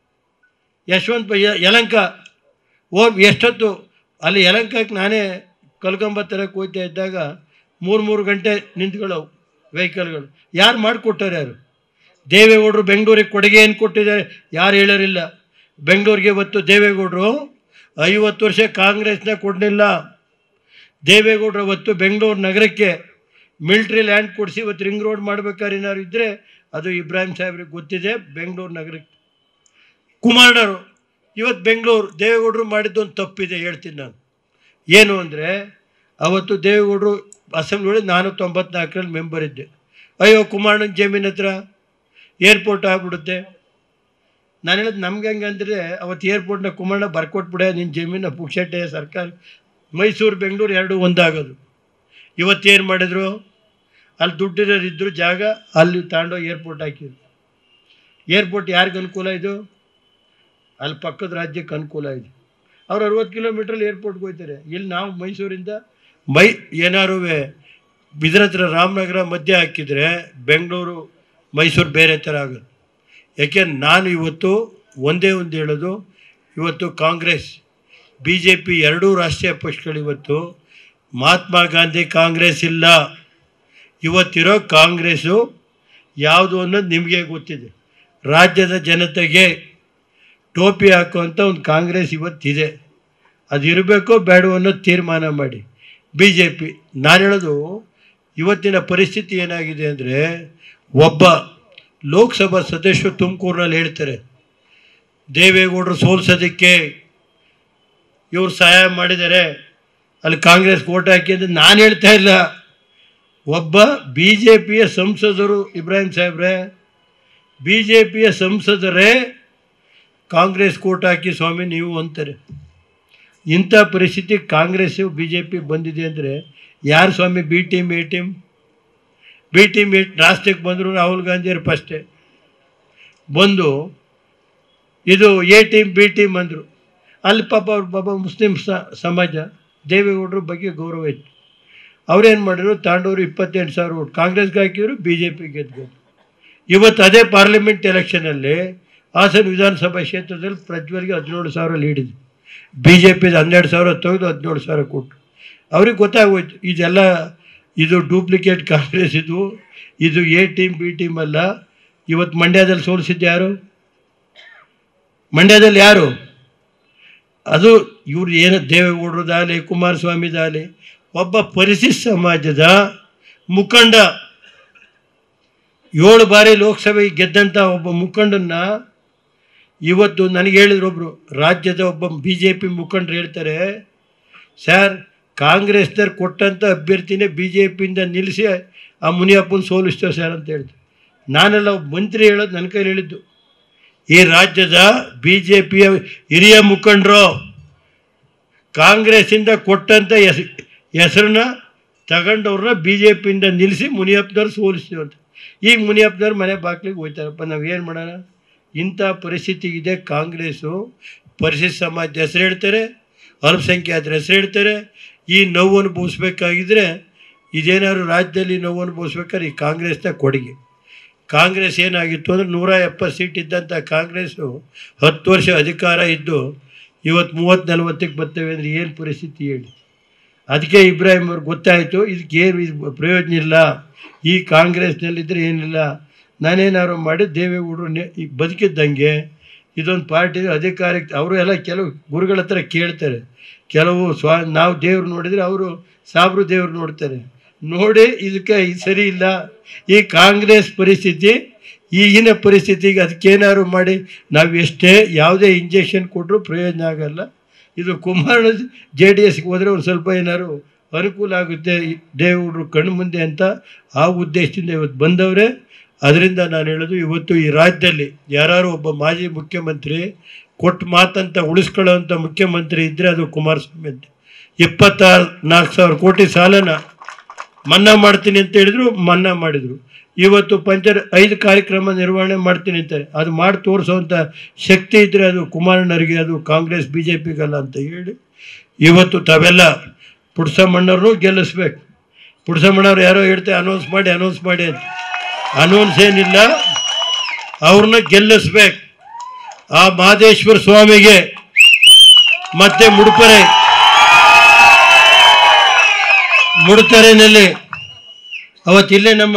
ಯಶವಂತ ಬ- ಯ- ಯಲಂಕ ಓ ಎಷ್ಟೊತ್ತು ಅಲ್ಲಿ ಯಲಂಕಕ್ಕೆ ನಾನೇ ಕಲ್ಕಂಬ ತರಕ್ಕೆ ಹೋಗ್ತಾ ಇದ್ದಾಗ ಮೂರು ಮೂರು ಗಂಟೆ ನಿಂತ್ಕೊಳ್ಳವು ವೆಹಿಕಲ್ಗಳು ಯಾರು ಮಾಡಿಕೊಟ್ಟವ್ರು ಯಾರು ದೇವೇಗೌಡರು ಬೆಂಗಳೂರಿಗೆ ಕೊಡುಗೆ ಏನು ಕೊಟ್ಟಿದ್ದಾರೆ ಯಾರು ಹೇಳೋರಿಲ್ಲ ಬೆಂಗಳೂರಿಗೆ ಇವತ್ತು ದೇವೇಗೌಡರು ಐವತ್ತು ವರ್ಷ ಕಾಂಗ್ರೆಸ್ನ ಕೊಡಲಿಲ್ಲ ದೇವೇಗೌಡರು ಅವತ್ತು ಬೆಂಗಳೂರು ನಗರಕ್ಕೆ ಮಿಲ್ಟ್ರಿ ಲ್ಯಾಂಡ್ ಕೊಡಿಸಿ ಇವತ್ತು ರಿಂಗ್ ರೋಡ್ ಮಾಡ್ಬೇಕಾದ್ರೆ ಏನಾದ್ರು ಇದ್ದರೆ ಅದು ಇಬ್ರಾಹಿಂ ಸಾಹೇಬ್ರಿಗೆ ಗೊತ್ತಿದೆ ಬೆಂಗಳೂರು ನಗರಕ್ಕೆ ಕುಮಾರಣ್ಣರು ಇವತ್ತು ಬೆಂಗಳೂರು ದೇವೇಗೌಡರು ಮಾಡಿದ್ದು ಒಂದು ತಪ್ಪಿದೆ ಹೇಳ್ತೀನಿ ನಾನು ಏನು ಅಂದರೆ ಅವತ್ತು ದೇವೇಗೌಡರು ಅಸೆಂಬ್ಲಿ ಒಳಗೆ ನಾನು ತೊಂಬತ್ನಾಲ್ಕರಲ್ಲಿ ಮೆಂಬರ್ ಇದ್ದೆ ಅಯ್ಯೋ ಕುಮಾರಣ್ಣನ ಜಮೀನ್ ಹತ್ರ ಏರ್ಪೋರ್ಟ್ ಆಗ್ಬಿಡುತ್ತೆ ನಾನು ಹೇಳೋದು ನಮ್ಗೆ ಹೆಂಗೆ ಅಂದರೆ ಅವತ್ತು ಏರ್ಪೋರ್ಟ್ನ ಕುಮಾರಣ್ಣ ಬರ್ಕೊಟ್ಬಿಡೆ ನಿನ್ನ ಜಮೀನ ಪುಕ್ಷಟ್ಟೆ ಸರ್ಕಾರ ಮೈಸೂರು ಬೆಂಗಳೂರು ಎರಡು ಒಂದಾಗೋದು ಇವತ್ತೇನು ಮಾಡಿದ್ರು ಅಲ್ಲಿ ದುಡ್ಡಿರೋರು ಇದ್ದರು ಜಾಗ ಅಲ್ಲಿ ತಗೊಂಡೋಗಿ ಏರ್ಪೋರ್ಟ್ ಹಾಕಿದ್ರು ಏರ್ಪೋರ್ಟ್ ಯಾರಿಗೆ ಅನುಕೂಲ ಇದು ಅಲ್ಲಿ ಪಕ್ಕದ ರಾಜ್ಯಕ್ಕೆ ಅನುಕೂಲ ಇದೆ ಅವ್ರು ಅರವತ್ತು ಕಿಲೋಮೀಟ್ರಲ್ಲಿ ಏರ್ಪೋರ್ಟ್ಗೆ ಹೋಗ್ತಾರೆ ಇಲ್ಲಿ ನಾವು ಮೈಸೂರಿಂದ ಮೈ ಏನಾರು ಇದ್ರ ಹತ್ರ ರಾಮನಗರ ಮಧ್ಯೆ ಹಾಕಿದರೆ ಬೆಂಗಳೂರು ಮೈಸೂರು ಬೇರೆ ಥರ ಆಗುತ್ತೆ ಯಾಕೆ ನಾನು ಇವತ್ತು ಒಂದೇ ಒಂದು ಹೇಳೋದು ಇವತ್ತು ಕಾಂಗ್ರೆಸ್ ಬಿ ಜೆ ಪಿ ಎರಡೂ ರಾಷ್ಟ್ರೀಯ ಪಕ್ಷಗಳು ಇವತ್ತು ಮಹಾತ್ಮ ಗಾಂಧಿ ಕಾಂಗ್ರೆಸ್ ಇಲ್ಲ ಇವತ್ತಿರೋ ಕಾಂಗ್ರೆಸ್ಸು ಯಾವುದು ಅನ್ನೋದು ನಿಮಗೆ ಗೊತ್ತಿದೆ ರಾಜ್ಯದ ಜನತೆಗೆ ಟೋಪಿ ಹಾಕುವಂಥ ಒಂದು ಕಾಂಗ್ರೆಸ್ ಇವತ್ತಿದೆ ಅದು ಇರಬೇಕೋ ಬೇಡವೋ ಅನ್ನೋದು ತೀರ್ಮಾನ ಮಾಡಿ ಬಿ ಜೆ ಪಿ ನಾನು ಹೇಳೋದು ಇವತ್ತಿನ ಪರಿಸ್ಥಿತಿ ಏನಾಗಿದೆ ಅಂದರೆ ಒಬ್ಬ ಲೋಕಸಭಾ ಸದಸ್ಯರು ತುಮಕೂರಿನಲ್ಲಿ ಹೇಳ್ತಾರೆ ದೇವೇಗೌಡರು ಸೋಲ್ಸೋದಕ್ಕೆ ಇವ್ರು ಸಹಾಯ ಮಾಡಿದ್ದಾರೆ ಅಲ್ಲಿ ಕಾಂಗ್ರೆಸ್ ಓಟ್ ಹಾಕಿ ಅಂತ ನಾನು ಹೇಳ್ತಾ ಇಲ್ಲ ಒಬ್ಬ ಬಿ ಜೆ ಪಿಯ ಸಂಸದರು ಇಬ್ರಾಹಿಂ ಸಾಹೇಬ್ರೆ ಬಿ ಜೆ ಪಿಯ ಸಂಸದರೇ ಕಾಂಗ್ರೆಸ್ ಕೋಟ್ ಹಾಕಿ ಸ್ವಾಮಿ ನೀವು ಅಂತಾರೆ ಇಂಥ ಪರಿಸ್ಥಿತಿ ಕಾಂಗ್ರೆಸ್ಸು ಬಿ ಜೆ ಪಿ ಬಂದಿದೆ ಅಂದರೆ ಯಾರು ಸ್ವಾಮಿ B team A team B team A ರಾಷ್ಟ್ರಕ್ಕೆ ಬಂದರು ರಾಹುಲ್ ಗಾಂಧಿಯವರು ಫಸ್ಟೇ ಬಂದು ಇದು ಎ ಟೀಮ್ ಬಿ ಟೀಮ್ ಅಂದರು ಅಲ್ಲಿ ಪಾಪ ಅವ್ರ ಪಾಪ ಮುಸ್ಲಿಂ ಸ- ಸಮಾಜ ದೇವೇಗೌಡರ ಬಗ್ಗೆ ಗೌರವ ಇತ್ತು ಅವ್ರೇನು ಮಾಡಿದ್ರು ತಾಂಡವರು ಇಪ್ಪತ್ತೆಂಟು ಸಾವಿರ ಓಟ್ ಕಾಂಗ್ರೆಸ್ಗೆ ಹಾಕಿದ್ರು ಬಿ ಜೆ ಪಿ ಗೆದ್ದು ಇವತ್ತು ಅದೇ ಪಾರ್ಲಿಮೆಂಟ್ ಎಲೆಕ್ಷನಲ್ಲಿ ಹಾಸನ ವಿಧಾನಸಭಾ ಕ್ಷೇತ್ರದಲ್ಲಿ ಪ್ರಜ್ವಲ್ಗೆ ಹದಿನೇಳು ಸಾವಿರ ಲೀಡ್ ಇದೆ ಬಿ ಜೆ ಪಿದು ಹನ್ನೆರಡು ಸಾವಿರ ತೆಗೆದು ಹದಿನೇಳು ಸಾವಿರ ಕೊಟ್ಟು ಅವ್ರಿಗೆ ಗೊತ್ತಾಗೋಯ್ತು ಇದೆಲ್ಲ ಇದು ಡೂಪ್ಲಿಕೇಟ್ ಕಾಂಗ್ರೆಸ್ ಇದು ಇದು ಎ ಟೀಮ್ ಬಿ ಟೀಮ್ ಅಲ್ಲ ಇವತ್ತು ಮಂಡ್ಯದಲ್ಲಿ ಸೋಲಿಸಿದ್ದು ಯಾರು ಮಂಡ್ಯದಲ್ಲಿ ಯಾರು ಅದು ಇವ್ರು ಏನು ದೇವೇಗೌಡರದಾಗಲಿ ಕುಮಾರಸ್ವಾಮಿದಾಗಲಿ ಒಬ್ಬ ಪರಿಶಿಷ್ಟ ಸಮಾಜದ ಮುಖಂಡ ಏಳು ಬಾರಿ ಲೋಕಸಭೆಗೆ ಗೆದ್ದಂಥ ಒಬ್ಬ ಮುಖಂಡನ್ನ ಇವತ್ತು ನನಗೆ ಹೇಳಿದ್ರು ಒಬ್ಬರು ರಾಜ್ಯದ ಒಬ್ಬ ಬಿ ಜೆ ಪಿ ಮುಖಂಡರು ಹೇಳ್ತಾರೆ ಸರ್ ಕಾಂಗ್ರೆಸ್ನವ್ರು ಕೊಟ್ಟಂಥ ಅಭ್ಯರ್ಥಿನೇ ಬಿ ಜೆ ಪಿಯಿಂದ ನಿಲ್ಲಿಸಿ ಆ ಮುನಿಯಪ್ಪನ ಸೋಲಿಸ್ತೇವೆ ಸರ್ ಅಂತ ಹೇಳ್ತಾರೆ ನಾನೆಲ್ಲ ಒಬ್ಬ ಮಂತ್ರಿ ಹೇಳೋದು ನನ್ನ ಕೈಲಿ ಹೇಳಿದ್ದು ಈ ರಾಜ್ಯದ ಬಿ ಜೆ ಪಿಯ ಹಿರಿಯ ಮುಖಂಡರು ಕಾಂಗ್ರೆಸ್ಸಿಂದ ಕೊಟ್ಟಂಥ ಹೆಸ್ ಹೆಸರನ್ನ ತಗೊಂಡವ್ರನ್ನ ಬಿ ಜೆ ಪಿಯಿಂದ ನಿಲ್ಲಿಸಿ ಮುನಿಯಪ್ಪನವ್ರು ಸೋಲಿಸ್ತೀವಿ ಅಂತ ಈಗ ಮುನಿಯಪ್ಪನವ್ರು ಮನೆ ಬಾಗಿಲಿಗೆ ಹೋಯ್ತಾರಪ್ಪ ನಾವು ಏನು ಮಾಡೋಣ ಇಂಥ ಪರಿಸ್ಥಿತಿಗಿದೆ ಕಾಂಗ್ರೆಸ್ಸು ಪರಿಶಿಷ್ಟ ಸಮಾಜದ ಹೆಸರು ಹೇಳ್ತಾರೆ ಅಲ್ಪಸಂಖ್ಯಾತರ ಹೆಸರು ಹೇಳ್ತಾರೆ ಈ ನೋವು ಅನುಭವಿಸ್ಬೇಕಾಗಿದ್ರೆ ಇದೇನಾದ್ರು ರಾಜ್ಯದಲ್ಲಿ ನೋವು ಅನುಭವಿಸ್ಬೇಕಾದ್ರೆ ಈ ಕಾಂಗ್ರೆಸ್ನ ಕೊಡುಗೆ ಕಾಂಗ್ರೆಸ್ ಏನಾಗಿತ್ತು ಅಂದರೆ ನೂರ ಎಪ್ಪತ್ತು ಸೀಟ್ ಇದ್ದಂಥ ಕಾಂಗ್ರೆಸ್ಸು ಹತ್ತು ವರ್ಷ ಅಧಿಕಾರ ಇದ್ದು ಇವತ್ತು ಮೂವತ್ತು ನಲ್ವತ್ತಕ್ಕೆ ಬರ್ತೇವೆ ಅಂದರೆ ಏನು ಪರಿಸ್ಥಿತಿ ಹೇಳಿ ಅದಕ್ಕೆ ಇಬ್ರಾಹಿಂ ಅವ್ರಿಗೆ ಗೊತ್ತಾಯಿತು ಇದಕ್ಕೆ ಏನು ಇದು ಪ್ರಯೋಜನ ಇಲ್ಲ ಈ ಕಾಂಗ್ರೆಸ್ನಲ್ಲಿದ್ದರೆ ಏನಿಲ್ಲ ನಾನೇನಾದ್ರು ಮಾಡಿ ದೇವೇಗೌಡರು ನೆ ಈ ಬದುಕಿದ್ದಂಗೆ ಇದೊಂದು ಪಾರ್ಟಿ ಅಧಿಕಾರಕ್ಕೆ ಅವರು ಎಲ್ಲ ಕೆಲವು ಗುರುಗಳ ಹತ್ರ ಕೇಳ್ತಾರೆ ಕೆಲವು ಸ್ವಾ ನಾವು ದೇವ್ರು ನೋಡಿದರೆ ಅವರು ಸಾಬ್ರು ದೇವ್ರು ನೋಡ್ತಾರೆ ನೋಡಿ ಇದಕ್ಕೆ ಇದು ಸರಿ ಇಲ್ಲ ಈ ಕಾಂಗ್ರೆಸ್ ಪರಿಸ್ಥಿತಿ ಈಗಿನ ಪರಿಸ್ಥಿತಿಗೆ ಅದಕ್ಕೇನಾದ್ರು ಮಾಡಿ ನಾವು ಎಷ್ಟೇ ಯಾವುದೇ ಇಂಜೆಕ್ಷನ್ ಕೊಟ್ಟರು ಪ್ರಯೋಜನ ಆಗಲ್ಲ ಇದು ಕುಮಾರ ಜೆ ಡಿ ಎಸ್ಗೆ ಹೋದರೆ ಒಂದು ಸ್ವಲ್ಪ ಏನಾದ್ರು ಅನುಕೂಲ ಆಗುತ್ತೆ ಈ ದೇವೇಗೌಡರು ಕಣ್ಣು ಮುಂದೆ ಅಂತ ಆ ಉದ್ದೇಶದಿಂದ ಇವತ್ತು ಬಂದವರೇ ಅದರಿಂದ ನಾನು ಹೇಳೋದು ಇವತ್ತು ಈ ರಾಜ್ಯದಲ್ಲಿ ಯಾರು ಒಬ್ಬ ಮಾಜಿ ಮುಖ್ಯಮಂತ್ರಿ ಕೊಟ್ಟು ಮಾತಂತ ಉಳಿಸ್ಕೊಳ್ಳೋವಂಥ ಮುಖ್ಯಮಂತ್ರಿ ಇದ್ದರೆ ಅದು ಕುಮಾರಸ್ವಾಮಿ ಅಂತ ಇಪ್ಪತ್ತಾರು ನಾಲ್ಕು ಸಾವಿರ ಕೋಟಿ ಸಾಲನ ಮನ್ನಾ ಮಾಡ್ತೀನಿ ಅಂತ ಹೇಳಿದ್ರು ಮನ್ನಾ ಮಾಡಿದರು ಇವತ್ತು ಪಂಚರ್ ಐದು ಕಾರ್ಯಕ್ರಮ ನಿರ್ವಹಣೆ ಮಾಡ್ತೀನಿ ಅಂತಾರೆ ಅದು ಮಾಡಿ ತೋರಿಸೋವಂಥ ಶಕ್ತಿ ಇದ್ದರೆ ಅದು ಕುಮಾರಣ್ಣರಿಗೆ ಅದು ಕಾಂಗ್ರೆಸ್ ಬಿ ಜೆ ಪಿಗಲ್ಲ ಅಂತ ಹೇಳಿ ಇವತ್ತು ತಾವೆಲ್ಲ ಪುಡ್ಸಮ್ಮಣ್ಣವ್ರನ್ನೂ ಗೆಲ್ಲಿಸ್ಬೇಕು ಪುಡ್ಸಮ್ಮಣ್ಣವ್ರು ಯಾರೋ ಹೇಳ್ತಾರೆ ಅನೌನ್ಸ್ ಮಾಡಿ ಅನೌನ್ಸ್ ಮಾಡಿ ಅಂತ ಅನೌನ್ಸ್ ಏನಿಲ್ಲ ಅವ್ರನ್ನ ಗೆಲ್ಲಿಸ್ಬೇಕು ಆ ಮಹದೇಶ್ವರ ಸ್ವಾಮಿಗೆ ಮತ್ತೆ ಮುಡುಪರೆ ಮುಡುತರೆನಲ್ಲಿ ಅವತ್ತಿಲ್ಲೇ ನಮ್ಮ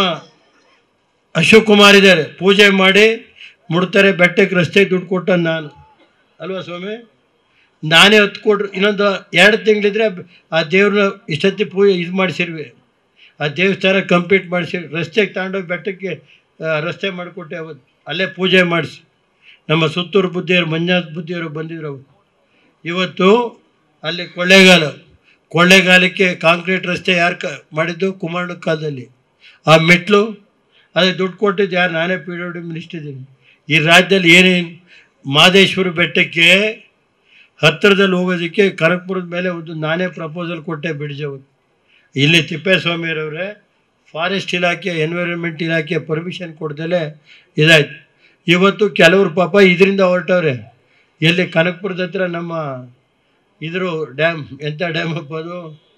ಅಶೋಕ್ ಕುಮಾರ್ ಇದ್ದಾರೆ ಪೂಜೆ ಮಾಡಿ ಮುಡ್ತಾರೆ ಬೆಟ್ಟಕ್ಕೆ ರಸ್ತೆ ದುಡ್ಡು ಕೊಟ್ಟ ನಾನು ಅಲ್ವಾ ಸ್ವಾಮಿ ನಾನೇ ಹೊತ್ತು ಕೊಟ್ರು ಇನ್ನೊಂದು ಎರಡು ತಿಂಗಳಿದ್ರೆ ಆ ದೇವ್ರನ್ನ ಇಷ್ಟೊತ್ತಿ ಪೂಜೆ ಇದು ಮಾಡಿಸಿರ್ವಿ ಆ ದೇವಸ್ಥಾನ ಕಂಪ್ಲೀಟ್ ಮಾಡಿಸಿ ರಸ್ತೆಗೆ ತಗೊಂಡೋಗಿ ಬೆಟ್ಟಕ್ಕೆ ಆ, ರಸ್ತೆ ಮಾಡಿಕೊಟ್ಟೆ ಅವತ್ತು ಅಲ್ಲೇ ಪೂಜೆ ಮಾಡಿಸಿ ನಮ್ಮ ಸುತ್ತೂರು ಬುದ್ಧಿಯವರು ಮಂಜಾತ್ ಬುದ್ಧಿಯವರು ಬಂದಿದ್ರು ಅವತ್ತು ಇವತ್ತು ಅಲ್ಲಿ ಕೊಳ್ಳೇಗಾಲ ಕೊಳ್ಳೇಗಾಲಕ್ಕೆ ಕಾಂಕ್ರೀಟ್ ರಸ್ತೆ ಯಾರು ಕ ಮಾಡಿದ್ದು ಕುಮಾರಣ್ಣ ಕಾಲದಲ್ಲಿ ಆ ಮೆಟ್ಲು ಅದಕ್ಕೆ ದುಡ್ಡು ಕೊಟ್ಟಿದ್ದು ಯಾರು ನಾನೇ ಪಿ ಡಬ್ಲ್ಯೂ ಡಿ ಮಿನಿಸ್ಟರ್ ಇದ್ದೀನಿ ಈ ರಾಜ್ಯದಲ್ಲಿ ಏನೇನು ಮಾದೇಶ್ವರ ಬೆಟ್ಟಕ್ಕೆ ಹತ್ತಿರದಲ್ಲಿ ಹೋಗೋದಕ್ಕೆ ಕನಕಪುರದ ಮೇಲೆ ಒಂದು ನಾನೇ ಪ್ರಪೋಸಲ್ ಕೊಟ್ಟೆ ಬಿಡಿಸೋದು ಇಲ್ಲಿ ತಿಪ್ಪೇಸ್ವಾಮಿಯರವರೇ ಫಾರೆಸ್ಟ್ ಇಲಾಖೆ ಎನ್ವಿರಾನ್ಮೆಂಟ್ ಇಲಾಖೆ ಪರ್ಮಿಷನ್ ಕೊಡ್ದಲೇ ಇದಾಯ್ತು ಇವತ್ತು ಕೆಲವರು ಪಾಪ ಇದರಿಂದ ಹೊರಟವ್ರೆ ಎಲ್ಲಿ ಕನಕಪುರದ ಹತ್ರ ನಮ್ಮ ಇದ್ರು ಡ್ಯಾಮ್ ಎಂಥ ಡ್ಯಾಮ್ ಅಪ್ಪ ಅದು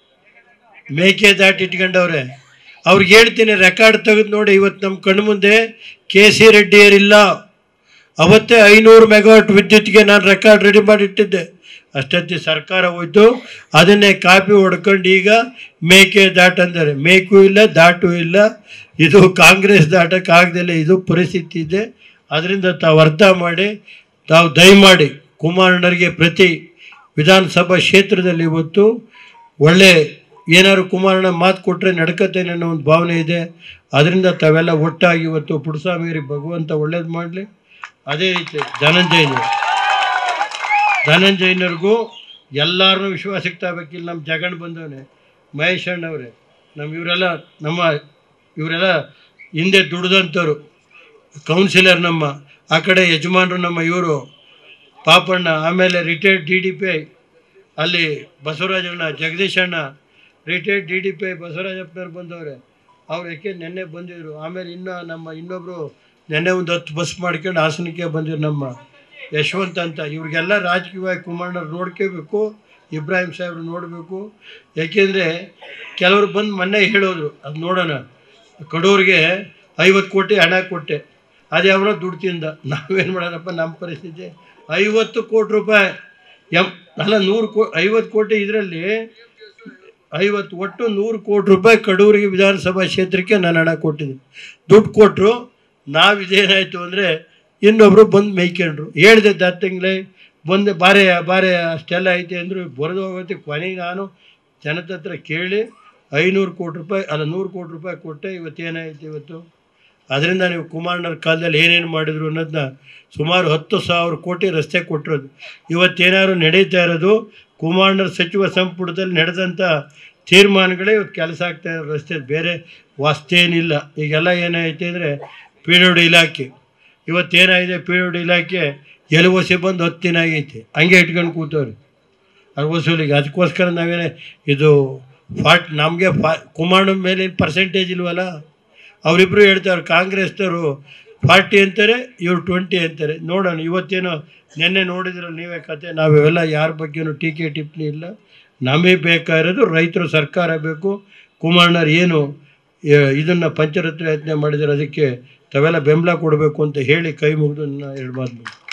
ಮೇಕೆ ದಾಟಿ ಇಟ್ಕೊಂಡವ್ರೆ ಅವ್ರಿಗೆ ಹೇಳ್ತೀನಿ ರೆಕಾರ್ಡ್ ತೆಗೆದು ನೋಡಿ ಇವತ್ತು ನಮ್ಮ ಕಣ್ಣು ಮುಂದೆ ಕೆ ಸಿ ರೆಡ್ಡಿಯರಿಲ್ಲ ಅವತ್ತೇ ಐನೂರು ಮೆಗಾವಾಟ್ ವಿದ್ಯುತ್ಗೆ ನಾನು ರೆಕಾರ್ಡ್ ರೆಡಿ ಮಾಡಿ ಇಟ್ಟಿದ್ದೆ ಅಷ್ಟೊತ್ತಿ ಸರ್ಕಾರ ಹೋಯ್ತು ಅದನ್ನೇ ಕಾಪಿ ಹೊಡ್ಕೊಂಡು ಈಗ ಮೇಕೆ ದಾಟ್ ಅಂದರೆ ಮೇಕು ಇಲ್ಲ ದಾಟು ಇಲ್ಲ ಇದು ಕಾಂಗ್ರೆಸ್ ದಾಟಕ್ಕಾಗ್ದಿಲ್ಲ ಇದು ಪರಿಸ್ಥಿತಿ ಇದೆ ಅದರಿಂದ ತಾವು ಅರ್ಥ ಮಾಡಿ ತಾವು ದಯಮಾಡಿ ಕುಮಾರಣ್ಣರಿಗೆ ಪ್ರತಿ ವಿಧಾನಸಭಾ ಕ್ಷೇತ್ರದಲ್ಲಿ ಇವತ್ತು ಒಳ್ಳೆ ಏನಾದ್ರು ಕುಮಾರಣ್ಣ ಮಾತು ಕೊಟ್ಟರೆ ನಡ್ಕತ್ತೇನೆ ಅನ್ನೋ ಒಂದು ಭಾವನೆ ಇದೆ ಅದರಿಂದ ತಾವೆಲ್ಲ ಒಟ್ಟಾಗಿ ಇವತ್ತು ಪುಡಸ್ವಾಮಿಯರಿಗೆ ಭಗವಂತ ಒಳ್ಳೇದು ಮಾಡಲಿ ಅದೇ ರೀತಿ ಧನಂಜಯನು ಧನಂಜಯನವ್ರಿಗೂ ಎಲ್ಲರನ್ನೂ ವಿಶ್ವಾಸಕ್ಕೆ ತಗೋಬೇಕಿಲ್ಲ ನಮ್ಮ ಜಗಣ್ ಬಂದವನೆ ಮಹೇಶ್ ಅಣ್ಣವ್ರೆ ನಮ್ಮ ಇವರೆಲ್ಲ ನಮ್ಮ ಇವರೆಲ್ಲ ಹಿಂದೆ ದುಡ್ದಂಥವ್ರು ಕೌನ್ಸಿಲರ್ ನಮ್ಮ ಆ ಕಡೆ ಯಜಮಾನರು ನಮ್ಮ ಇವರು ಪಾಪಣ್ಣ ಆಮೇಲೆ retired D D P I ಅಲ್ಲಿ ಬಸವರಾಜಣ್ಣ ಜಗದೀಶ್ ಅಣ್ಣ retired D D P I ಬಸವರಾಜಪ್ಪನವ್ರು ಬಂದವ್ರೆ ಅವ್ರು ಯಾಕೆ ನೆನ್ನೆ ಬಂದಿದ್ರು ಆಮೇಲೆ ಇನ್ನು ನಮ್ಮ ಇನ್ನೊಬ್ಬರು ನೆನ್ನೆ ಒಂದು ಹತ್ತು ಬಸ್ ಮಾಡ್ಕೊಂಡು ಹಾಸನಕ್ಕೆ ಬಂದಿರು ನಮ್ಮ ಯಶವಂತ್ ಅಂತ ಇವ್ರಿಗೆಲ್ಲ ರಾಜಕೀಯವಾಗಿ ಕುಮಾರಣ್ಣವ್ರು ನೋಡ್ಕೋಬೇಕು ಇಬ್ರಾಹಿಂ ಸಾಹೇಬ್ರು ನೋಡಬೇಕು ಯಾಕೆಂದರೆ ಕೆಲವರು ಬಂದು ಮೊನ್ನೆ ಹೇಳೋದ್ರು ಅದು ನೋಡೋಣ ಕಡೂರಿಗೆ ಐವತ್ತು ಕೋಟಿ ಹಣ ಕೊಟ್ಟೆ ಅದು ಯಾವನೋ ದುಡ್ಡು ತಿಂದ ನಾವೇನು ಮಾಡೋಣಪ್ಪ ನಮ್ಮ ಪರಿಸ್ಥಿತಿ ಐವತ್ತು ಕೋಟಿ ರೂಪಾಯಿ ಎಂ ಅಲ್ಲ ನೂರು ಕೋ ಐವತ್ತು ಕೋಟಿ ಇದರಲ್ಲಿ ಐವತ್ತು ಒಟ್ಟು ನೂರು ಕೋಟಿ ರೂಪಾಯಿ ಕಡೂರಿಗೆ ವಿಧಾನಸಭಾ ಕ್ಷೇತ್ರಕ್ಕೆ ನಾನು ಹಣ ಕೊಟ್ಟಿದ್ದೀನಿ ದುಡ್ಡು ಕೊಟ್ಟರು ನಾವು ಇದೇನಾಯಿತು ಅಂದರೆ ಇನ್ನೊಬ್ಬರು ಬಂದು ಮೇಯ್ಕೊಂಡ್ರು ಹೇಳಿದೆ ದತ್ತು ತಿಂಗಳೇ ಬಂದು ಬಾರೆ ಬಾರೆ ಅಷ್ಟೆಲ್ಲ ಐತೆ ಅಂದರು ಬರೆದು ಹೋಗುತ್ತೆ ಕೊನೆಗೆ ನಾನು ಜನದ ಹತ್ರ ಕೇಳಿ ಐನೂರು ಕೋಟಿ ರೂಪಾಯಿ ಅಲ್ಲ ನೂರು ಕೋಟಿ ರೂಪಾಯಿ ಕೊಟ್ಟೆ ಇವತ್ತು ಏನಾಯ್ತು ಇವತ್ತು ಅದರಿಂದ ನೀವು ಕುಮಾರಣ್ಣರ ಕಾಲದಲ್ಲಿ ಏನೇನು ಮಾಡಿದ್ರು ಅನ್ನೋದನ್ನ ಸುಮಾರು ಹತ್ತು ಸಾವಿರ ಕೋಟಿ ರಸ್ತೆ ಕೊಟ್ಟಿರೋದು ಇವತ್ತೇನಾದ್ರು ನಡೀತಾ ಇರೋದು ಕುಮಾರಣ್ಣರ ಸಚಿವ ಸಂಪುಟದಲ್ಲಿ ನಡೆದಂಥ ತೀರ್ಮಾನಗಳೇ ಇವತ್ತು ಕೆಲಸ ಆಗ್ತಾ ಇರೋ ರಸ್ತೆ ಬೇರೆ ವಾಸ್ತೇನಿಲ್ಲ ಈಗೆಲ್ಲ ಏನಾಯ್ತು ಅಂದರೆ ಪಿ ಡಬ್ಲ್ಯೂ ಡಿ ಇಲಾಖೆ ಇವತ್ತೇನಾಗಿದೆ ಪಿ ಡಬ್ಲ್ಯೂ ಡಿ ಇಲಾಖೆ ಎಲುವಸಿ ಬಂದು ಹತ್ತು ದಿನ ಆಗೈತೆ ಹಂಗೆ ಇಟ್ಕೊಂಡು ಕೂತವ್ರಿ ಅದು ವಸೂಲಿಗೆ ಅದಕ್ಕೋಸ್ಕರ ನಾವೇನೇ ಇದು ಫಾಟ್ ನಮಗೆ ಫಾ ಕುಮಾರಣ್ಣನ ಮೇಲೆ ಏನು ಪರ್ಸೆಂಟೇಜ್ ಇಲ್ವಲ್ಲ ಅವರಿಬ್ಬರು ಹೇಳ್ತಾರೆ ಕಾಂಗ್ರೆಸ್ನವರು ಫಾರ್ಟಿ ಅಂತಾರೆ ಇವ್ರು ಟ್ವೆಂಟಿ ಅಂತಾರೆ ನೋಡೋಣ ಇವತ್ತೇನೋ ನಿನ್ನೆ ನೋಡಿದ್ರಲ್ಲ ನೀವೇ ಕತೆ ನಾವೆಲ್ಲ ಯಾರ ಬಗ್ಗೆನೂ ಟೀಕೆ ಟಿಪ್ಪಣಿ ಇಲ್ಲ ನಮಗೆ ಬೇಕಾಗಿರೋದು ರೈತರು ಸರ್ಕಾರ ಬೇಕು ಕುಮಾರಣ್ಣರು ಏನು ಇದನ್ನು ಪಂಚರತ್ನ ಯತ್ನ ಮಾಡಿದರೆ ಅದಕ್ಕೆ ತಾವೆಲ್ಲ ಬೆಂಬಲ ಕೊಡಬೇಕು ಅಂತ ಹೇಳಿ ಕೈ ಮುಗಿದು ನನ್ನ ಎರಡು ಮಾತು ಮುಗಿತು.